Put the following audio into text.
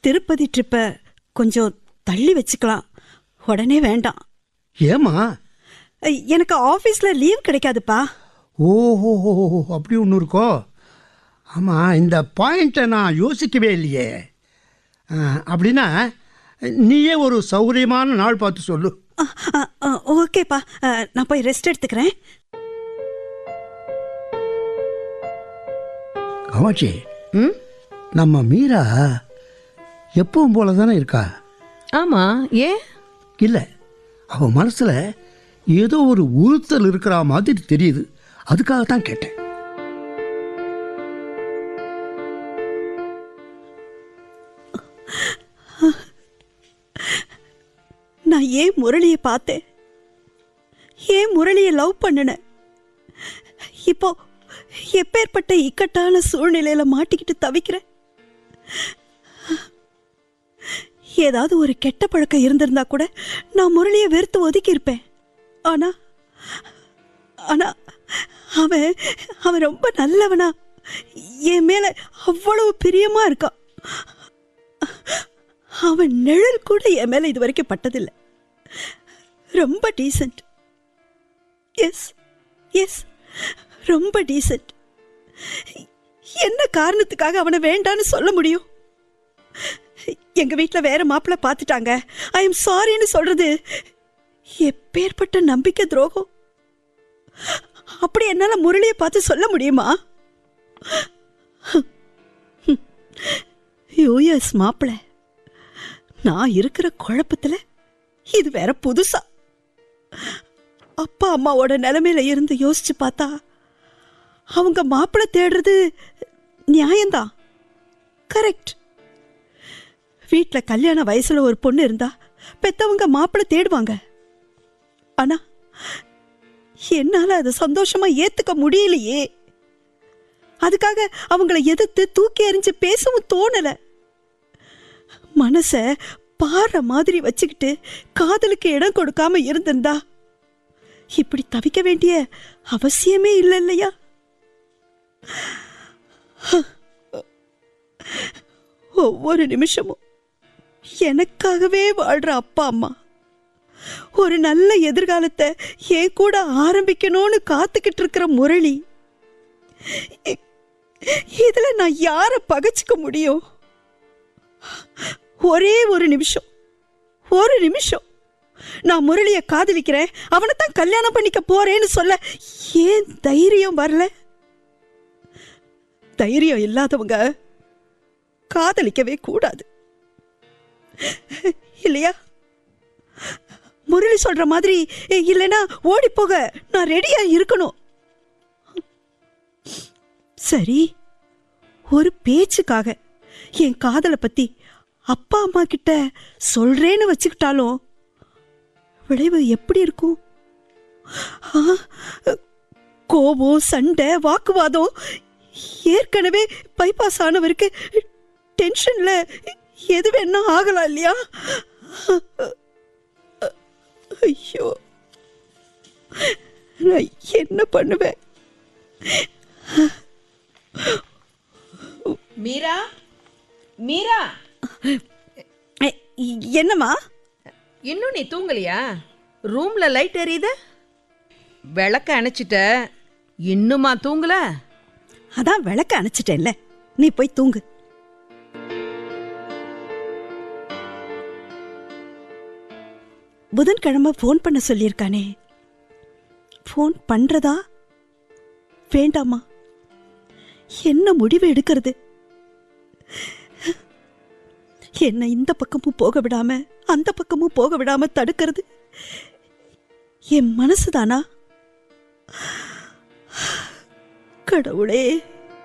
திருப்பதி ட்ரிப்பை கொஞ்சம் தள்ளி வச்சுக்கலாம் உடனே வேண்டாம் ஏமா அஹ், எனக்கு ஆஃபீஸில் லீவ் கிடைக்காதுப்பா ஓஹோ அப்படி ஒன்று இருக்கோ ஆமாம் இந்த பாயிண்ட்டை நான் யோசிக்கவே இல்லையே ஆ, அப்படின்னா நீயே ஒரு சௌகரியமான நாள் பார்த்து சொல்லு அஹ், அஹ், அஹ், ஓகேப்பா அஹ், நான் போய் ரெஸ்ட் எடுத்துக்கிறேன் காமாட்சி ம் நம்ம மீரா எப்பவும் போல தானே இருக்கா ஆமா ஏன் இல்லை அவள் மனசில் ஏதோ ஒரு உறுத்தல் இருக்கிற மாதிரி தெரியுது அதுக்காக தான் கேட்டேன் நான் ஏன் முரளியை பார்த்தேன் ஏன் முரளியை லவ் பண்ணினேன் இப்போ எப்பேற்பட்ட இக்கட்டான சூழ்நிலையில மாட்டிக்கிட்டு தவிக்கிறேன் ஏதாவது ஒரு கெட்ட பழக்கம் இருந்திருந்தா கூட நான் முரளியை வெறுத்து ஒதுக்கி இருப்பேன் ஆனா ஆனா அவன் அவன் ரொம்ப நல்லவனா என் மேல அவ்வளவு பிரியமா இருக்கான் அவன் நிழல் கூட என் மேல இது வரைக்கும் பட்டதில்லை ரொம்ப டீசென்ட் எஸ் எஸ் ரொம்ப டீசென்ட் என்ன காரணத்துக்காக அவனை வேண்டான்னு சொல்ல முடியும் எங்க வீட்ல வேற மாப்பிள்ளை பார்த்துட்டாங்க ஐ எம் சாரின்னு சொல்றது எப்பேற்பட்ட நம்பிக்கை துரோகம் அப்படி என்னால முரளியை பார்த்து சொல்ல முடியுமா யூஎஸ் மாப்பிள்ளை நான் இருக்கிற குழப்பத்துல இது வேற புதுசா அப்பா அம்மாவோட நிலைமையில இருந்து யோசிச்சு பார்த்தா அவங்க மாப்பிள்ளை தேடுறது நியாயம்தான் கரெக்ட் வீட்டில் கல்யாண வயசுல ஒரு பொண்ணு இருந்தா பெத்தவங்க மாப்பிள்ளை தேடுவாங்க ஆனா என்னால அதை சந்தோஷமா ஏத்துக்க முடியலையே அதுக்காக அவங்கள எதிர்த்து தூக்கி எறிஞ்சு பேசவும் தோணல மனச பாற மாதிரி வச்சுக்கிட்டு காதலுக்கு இடம் கொடுக்காம இருந்திருந்தா இப்படி தவிக்க வேண்டிய அவசியமே இல்லை இல்லையா ஒவ்வொரு நிமிஷமும் எனக்காகவே வாழ்ற அப்பா அம்மா ஒரு நல்ல எதிர்காலத்தை என் கூட ஆரம்பிக்கணும்னு காத்துக்கிட்டு இருக்கிற முரளி இ- இதுல நான் யாரை பகைச்சுக்க முடியும் ஒரே ஒரு நிமிஷம் ஒரு நிமிஷம் நான் முரளிய காதலிக்கிறேன் அவனை தான் கல்யாணம் பண்ணிக்க போறேன்னு சொல்ல ஏன் தைரியம் வரல தைரியம் இல்லாதவங்க காதலிக்கவே கூடாது இல்லையா முரளி சொல்ற மாதிரி இல்லைன்னா ஓடி போக நான் ரெடியா இருக்கணும் சரி ஒரு பேச்சுக்காக என் காதலை பத்தி அப்பா அம்மா கிட்ட சொல்றேன்னு வச்சுக்கிட்டாலும் விளைவு எப்படி இருக்கும் ஆ, கோபம் சண்டை வாக்குவாதம் ஏற்கனவே பைபாஸ் ஆனவருக்கு டென்ஷன்ல எது வேணா ஆகலாம் இல்லையா ஐயோ நான் என்ன பண்ணுவேன் மீரா மீரா எ, என்னம்மா இன்னும் நீ தூங்கலையா ரூம்ல லைட் எரியுத விளக்க அணைச்சிட்ட இன்னுமா தூங்கல அதான் விளக்க அணைச்சிட்டேன்ல நீ போய் தூங்கு புதன்கிழமை ஃபோன் பண்ண சொல்லியிருக்கானே ஃபோன் பண்றதா வேண்டாமா என்ன முடிவு எடுக்கிறது என்ன இந்த பக்கமும் போக விடாம அந்த பக்கமும் போக விடாம தடுக்கிறது என் மனசுதானா கடவுளே